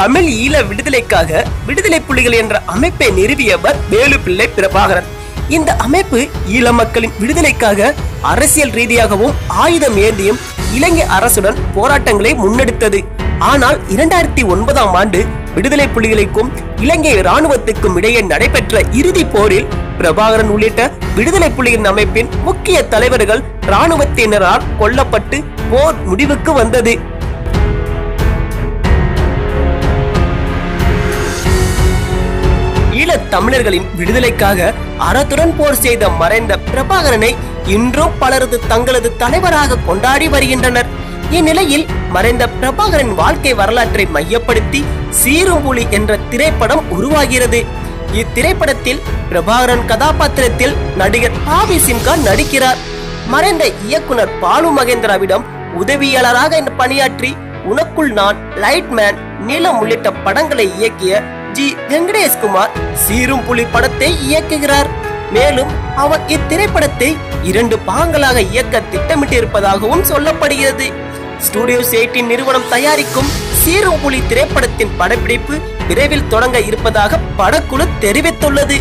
தமிழ் ஈழ விடுதலைக்காக விடுதலை புலிகள் என்ற அமைப்பை நிறுவியவர் வேலுப்பிள்ளை பிரபாகரன் இந்த அமைப்பு ஈழ மக்களின் விடுதலைக்காக அரசியல் ரீதியாகவும் ஆயுதம் ஏந்தியும் இலங்கை அரசுடன் போராட்டங்களை முன்னெடுத்தது ஆனால் இரண்டாயிரத்தி ஒன்பதாம் ஆண்டு விடுதலை புலிகளுக்கும் இலங்கை இராணுவத்துக்கும் இடையே நடைபெற்ற இறுதிப் போரில் பிரபாகரன் உள்ளிட்ட விடுதலை புலிகளின் அமைப்பின் முக்கிய தலைவர்கள் இராணுவத்தினரால் கொல்லப்பட்டு போர் முடிவுக்கு வந்தது ஈழத் தமிழர்களின் விடுதலைக்காக அறத்துடன் போர் செய்த மறைந்த பிரபாகரனை இன்றும் பலரது தங்களது தலைவராக கொண்டாடி வருகின்றனர் இந்நிலையில் மறைந்த பிரபாகரன் வாழ்க்கை வரலாற்றை மையப்படுத்தி சீரும்புலி என்ற திரைப்படம் உருவாகிறது இத்திரைப்படத்தில் பிரபாகரன் கதாபாத்திரத்தில் நடிகர் ஆவி சின்கா நடிக்கிறார் மறைந்த இயக்குனர் பாலு மகேந்திராவிடம் உதவியாளராக பணியாற்றி உனக்குள் நான் லைட்மேன் நீலம் உள்ளிட்ட படங்களை இயக்கிய ஜி வெங்கடேஷ்குமார் சீரும் புலி படத்தை இயக்குகிறார் மேலும் அவர் இத்திரைப்படத்தை இரண்டு பாகங்களாக இயக்க திட்டமிட்டிருப்பதாகவும் சொல்லப்படுகிறது ஸ்டுடியோ எயிட்டின் நிறுவனம் தயாரிக்கும் சீரும் புலி திரைப்படத்தின் படப்பிடிப்பு விரைவில் தொடங்க இருப்பதாக படக்குழு தெரிவித்துள்ளது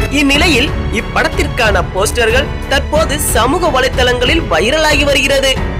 இந்நிலையில் இப்படத்திற்கான போஸ்டர்கள் தற்போது சமூக வலைத்தளங்களில் வைரலாகி வருகிறது